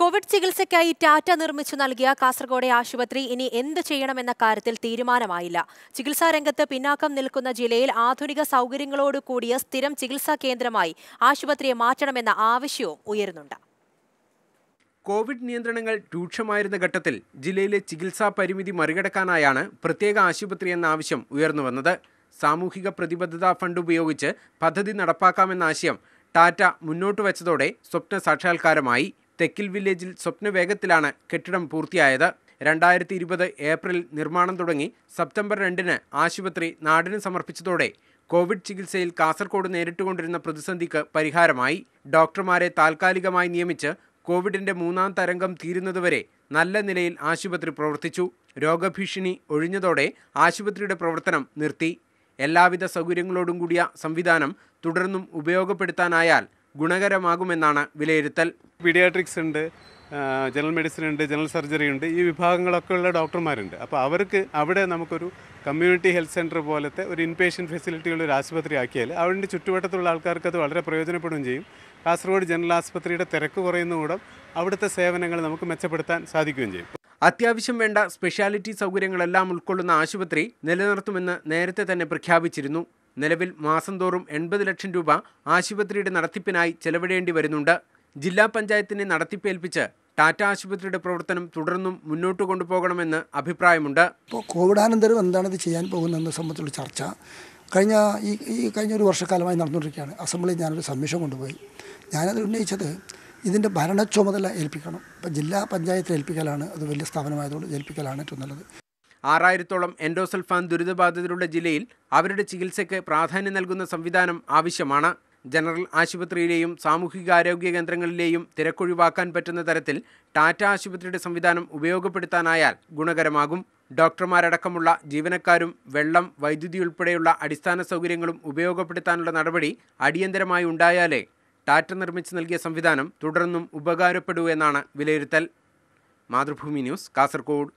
Covid ചികിത്സയ്ക്കായി ടാറ്റ നിർമ്മിച്ചു നൽകിയ കാസർഗോഡെ ആശുപത്രി ഇനി എന്ത് ചെയ്യണമെന്ന കാര്യത്തിൽ തീരുമാനമായില്ല ചികിത്സാ രംഗത്ത് പിന്നാക്കം നിൽക്കുന്ന ജില്ലയിൽ ആധുനിക സൗകര്യങ്ങളോട് കൂടിയ സ്ഥിരം ചികിത്സാ കേന്ദ്രമായി ആശുപത്രിയെ മാറ്റണമെന്ന ആവശ്യവും ഉയരുന്നുണ്ട് കോവിഡ് നിയന്ത്രണങ്ങൾ രൂക്ഷമായിരുന്ന ഘട്ടത്തിൽ ജില്ലയിലെ ചികിത്സാ പരിമിതി മറികടക്കാനായാണ് പ്രത്യേക ആശുപത്രി എന്ന ആവശ്യം ഉയർന്നുവന്നത് സാമൂഹിക പ്രതിബദ്ധതാ ഫണ്ട് ഉപയോഗിച്ച് പദ്ധതി നടപ്പാക്കാമെന്ന ആശയം ടാറ്റ മുന്നോട്ട് വച്ചതോടെ സ്വപ്ന സാക്ഷാത്കാരമായി തെക്കിൽ വില്ലേജിൽ സ്വപ്നവേഗത്തിലാണ് കെട്ടിടം പൂർത്തിയായത് രണ്ടായിരത്തി ഇരുപത് ഏപ്രിൽ നിർമ്മാണം തുടങ്ങി സെപ്റ്റംബർ രണ്ടിന് ആശുപത്രി നാടിന് സമർപ്പിച്ചതോടെ കോവിഡ് ചികിത്സയിൽ കാസർഗോഡ് നേരിട്ടുകൊണ്ടിരുന്ന പ്രതിസന്ധിക്ക് പരിഹാരമായി ഡോക്ടർമാരെ താൽക്കാലികമായി നിയമിച്ച് കോവിഡിന്റെ മൂന്നാം തരംഗം തീരുന്നതുവരെ നല്ല നിലയിൽ ആശുപത്രി പ്രവർത്തിച്ചു രോഗഭീഷണി ഒഴിഞ്ഞതോടെ ആശുപത്രിയുടെ പ്രവർത്തനം നിർത്തി എല്ലാവിധ സൗകര്യങ്ങളോടും കൂടിയ സംവിധാനം തുടർന്നും ഉപയോഗപ്പെടുത്താനായാൽ ഗുണകരമാകുമെന്നാണ് വിലയിരുത്തൽ പീഡിയാട്രിക്സ് ഉണ്ട് ആ, ജനറൽ മെഡിസിൻ ഉണ്ട് ജനറൽ സർജറി ഉണ്ട് ഈ വിഭാഗങ്ങളൊക്കെ ഉള്ള ഡോക്ടർമാരുണ്ട് അപ്പോൾ അവർക്ക് അവിടെ നമുക്കൊരു കമ്മ്യൂണിറ്റി ഹെൽത്ത് സെൻറ്റർ പോലത്തെ ഒരു ഇൻപേഷ്യൻ്റ് ഫെസിലിറ്റിയുള്ള ഒരു ആശുപത്രി ആക്കിയാൽ അവരുടെ ചുറ്റുവട്ടത്തുള്ള ആൾക്കാർക്ക് അത് വളരെ പ്രയോജനപ്പെടുകയും ചെയ്യും കാസർഗോഡ് ജനറൽ ആശുപത്രിയുടെ തിരക്ക് കുറയുന്നതോടെ അവിടുത്തെ സേവനങ്ങൾ നമുക്ക് മെച്ചപ്പെടുത്താൻ സാധിക്കുകയും ചെയ്യും അത്യാവശ്യം വേണ്ട സ്പെഷ്യാലിറ്റി സൗകര്യങ്ങളെല്ലാം ഉൾക്കൊള്ളുന്ന ആശുപത്രി നിലനിർത്തുമെന്ന് നേരത്തെ തന്നെ പ്രഖ്യാപിച്ചിരുന്നു നിലവിൽ മാസം തോറും എൺപത് ലക്ഷം രൂപ ആശുപത്രിയുടെ നടത്തിപ്പിനായി ചെലവിടേണ്ടി വരുന്നുണ്ട് ജില്ലാ പഞ്ചായത്തിനെ നടത്തിപ്പേൽപ്പിച്ച് ടാറ്റ ആശുപത്രിയുടെ പ്രവർത്തനം തുടർന്നും മുന്നോട്ട് കൊണ്ടുപോകണമെന്ന് അഭിപ്രായമുണ്ട് ഇപ്പോൾ കോവിഡാനന്തരം എന്താണ് ഇത് ചെയ്യാൻ പോകുന്നതെന്ന് സംബന്ധിച്ചുള്ള ചർച്ച കഴിഞ്ഞ ഈ ഈ കഴിഞ്ഞ ഒരു വർഷക്കാലമായി നടന്നുകൊണ്ടിരിക്കുകയാണ് അസംബ്ലിയിൽ ഞാനൊരു സബ്മിഷൻ കൊണ്ടുപോയി ഞാനത് ഉന്നയിച്ചത് ഇതിൻ്റെ ഭരണ ചുമതല ഏൽപ്പിക്കണം ഇപ്പം ജില്ലാ പഞ്ചായത്ത് ഏൽപ്പിക്കലാണ് അത് വലിയ സ്ഥാപനമായതുകൊണ്ട് ഏൽപ്പിക്കലാണ് ഏറ്റവും നല്ലത് ആറായിരത്തോളം എൻഡോസൾഫാൻ ദുരിതബാധിതരുടെ ജില്ലയിൽ അവരുടെ ചികിത്സയ്ക്ക് പ്രാധാന്യം നൽകുന്ന സംവിധാനം ആവശ്യമാണ് ജനറൽ ആശുപത്രിയിലെയും സാമൂഹികാരോഗ്യ കേന്ദ്രങ്ങളിലെയും തിരക്കൊഴിവാക്കാൻ പറ്റുന്ന തരത്തിൽ ടാറ്റ ആശുപത്രിയുടെ സംവിധാനം ഉപയോഗപ്പെടുത്താനായാൽ ഗുണകരമാകും ഡോക്ടർമാരടക്കമുള്ള ജീവനക്കാരും വെള്ളം വൈദ്യുതി ഉൾപ്പെടെയുള്ള അടിസ്ഥാന സൗകര്യങ്ങളും ഉപയോഗപ്പെടുത്താനുള്ള നടപടി അടിയന്തരമായി ഉണ്ടായാലേ ടാറ്റ നിർമ്മിച്ചു നൽകിയ സംവിധാനം തുടർന്നും ഉപകാരപ്പെടൂ എന്നാണ് വിലയിരുത്തൽ മാതൃഭൂമി ന്യൂസ് കാസർഗോഡ്